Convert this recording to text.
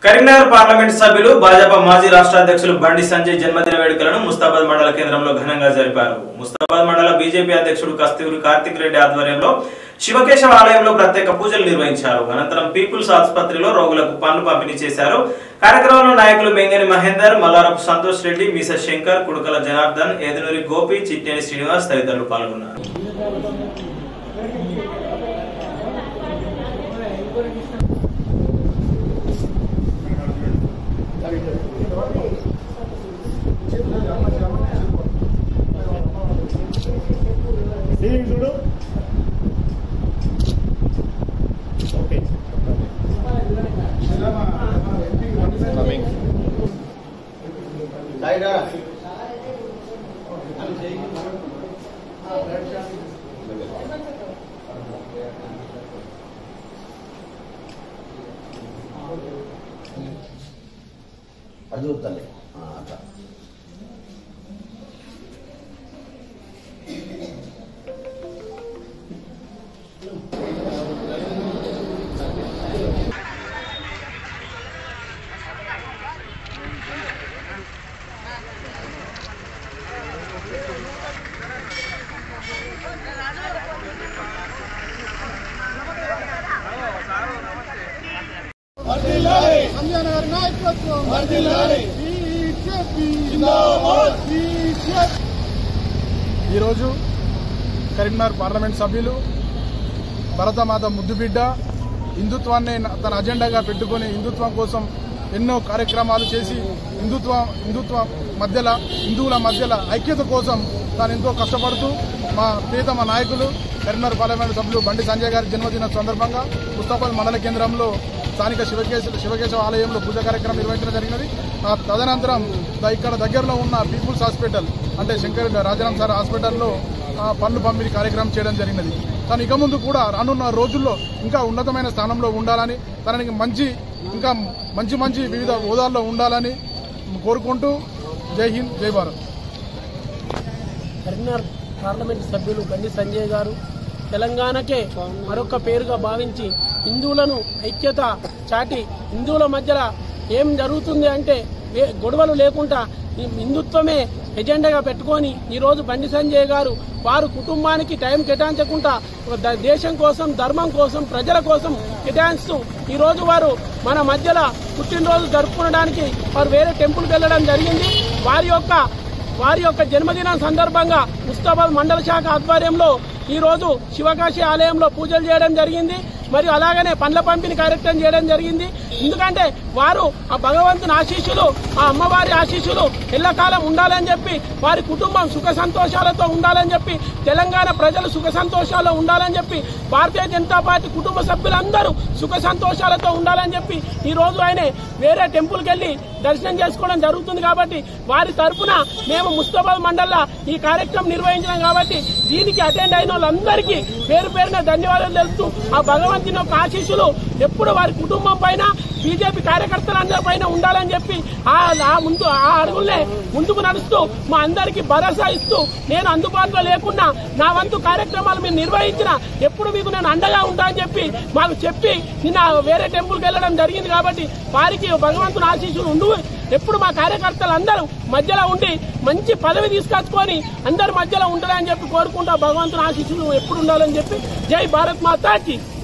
Karimnagar parliament సభ్యులు భాజపా మాజీ రాష్ట్ర అధ్యక్షులు బండి సంజయ్ జన్మదిన వేడుకలను ముస్తాబాద్ మండల కేంద్రంలో ఘనంగా జరిపారు ముస్తాబాద్ మండల బీజేపీ అధ్యక్షుడు కస్తూరి కార్తిక్ రెడ్డి ఆధ్వర్యంలో శివకేశవ ఆలయంలో ప్రత్యేక పూజలు నిర్వహించారు అనంతరం పీపుల్స్ ఆసుపత్రిలో రోగులకు పనులు పంపిణీ చేశారు కార్యక్రమంలో నాయకులు మెంగని మహేందర్ మల్లారపు సంతోష్ రెడ్డి మీస శంకర్ కుడుకల జనార్దన్ ఏదునూరి గోపి చిట్టేని శ్రీనివాస్ తదితరులు పాల్గొన్నారు సీలింగ్ చూడు ఓకే అది చూద్దాంలే ఆ, అట్లా సంజయనగర్ నాయకత్వం బీజేపీ బీజేపీ ఈరోజు కరీంనగర్ పార్లమెంట్ సభ్యులు భరతమాత ముద్దుబిడ్డ హిందుత్వాన్ని తన అజెండాగా పెట్టుకొని హిందుత్వం కోసం ఎన్నో కార్యక్రమాలు చేసి హిందుత్వ హిందుత్వ మధ్యలో హిందువుల మధ్యలో ఐక్యత కోసం తాను ఎంతో కష్టపడుతూ మా ప్రియతమ నాయకులు కరీంనగర్ పార్లమెంట్ సభ్యులు బండి సంజయ్ గారి జన్మదిన సందర్భంగా ముస్తాబాద్ మండల కేంద్రంలో స్థానిక శివకేశ శివకేశవ ఆలయంలో పూజ కార్యక్రమం నిర్వహించడం జరిగినది ఆ తదనంతరం ద- ఇక్కడ దగ్గరలో ఉన్న పీపుల్స్ హాస్పిటల్ అంటే శంకర్ రాజారాం సార్ హాస్పిటల్లో ఆ, పన్ను పంపిణీ కార్యక్రమం చేయడం జరిగినది తను ఇక ముందు కూడా రానున్న రోజుల్లో ఇంకా ఉన్నతమైన స్థానంలో ఉండాలని తనకి మంచి ఇంకా మంచి మంచి వివిధ హోదాల్లో ఉండాలని కోరుకుంటూ జై హింద్ జై భారత్ కరీంనగర్ పార్లమెంట్ సభ్యులు బండి సంజయ్ గారు తెలంగాణకే మరొక పేరుగా భావించి హిందువులను ఐక్యత చాటి హిందువుల మధ్యలో ఏం జరుగుతుంది అంటే ఏ- గొడవలు లేకుండా ఈ హిందుత్వమే ఎజెండాగా పెట్టుకొని ఈరోజు బండి సంజయ్ గారు వారు కుటుంబానికి టైం కేటాయించకుండా ఒక ద- దేశం కోసం ధర్మం కోసం ప్రజల కోసం కేటాయిస్తూ ఈరోజు వారు మన మధ్యలో పుట్టినరోజు జరుపుకోవడానికి వారు వేరే టెంపుల్కి వెళ్ళడం జరిగింది వారి యొక్క వారి యొక్క జన్మదినం సందర్భంగా ముస్తాబాద్ మండల శాఖ ఆధ్వర్యంలో ఈ రోజు శివకాశి ఆలయంలో పూజలు చేయడం జరిగింది మరియు అలాగనే పండ్ల పంపిణీ కార్యక్రమం చేయడం జరిగింది ఎందుకంటే వారు ఆ భగవంతుని ఆశీస్సులు ఆ అమ్మవారి ఆశీస్సులు ఎల్లకాలం ఉండాలని చెప్పి వారి కుటుంబం సుఖ సంతోషాలతో ఉండాలని చెప్పి తెలంగాణ ప్రజలు సుఖ సంతోషాల్లో ఉండాలని చెప్పి భారతీయ జనతా పార్టీ కుటుంబ సభ్యులందరూ సుఖ సంతోషాలతో ఉండాలని చెప్పి ఈ రోజు ఆయన వేరే టెంపుల్కి వెళ్ళి దర్శనం చేసుకోవడం జరుగుతుంది కాబట్టి వారి తరఫున మేము ముస్తాబాద్ మండల్లో ఈ కార్యక్రమం నిర్వహించినాం కాబట్టి దీనికి అటెండ్ అయిన వాళ్ళందరికీ పేరు పేరున ధన్యవాదాలు తెలుపుతూ ఆ భగవంతుని యొక్క ఆశీస్సులు ఎప్పుడు వారి కుటుంబం పైన బీజేపీ కార్యకర్తలందరి పైన ఉండాలని చెప్పి ఆ ఆ ముందు ఆ అడుగులనే ముందుకు నడుస్తూ మా అందరికీ భరోసా ఇస్తూ నేను అందుబాటులో లేకున్నా నా వంతు కార్యక్రమాలు మీరు నిర్వహించిన ఎప్పుడు మీకు నేను అండగా ఉంటా అని చెప్పి మాకు చెప్పి నిన్న వేరే టెంపుల్కి వెళ్ళడం జరిగింది కాబట్టి వారికి భగవంతుని ఆశీస్సులు ఉండు ఎప్పుడు మా కార్యకర్తలు అందరూ మధ్యలో ఉండి మంచి పదవి తీసుకొచ్చుకొని అందరి మధ్యలో ఉండాలని చెప్పి కోరుకుంటా భగవంతుని ఆశీస్సులు ఎప్పుడు ఉండాలని చెప్పి జై భారత్ మాతాకి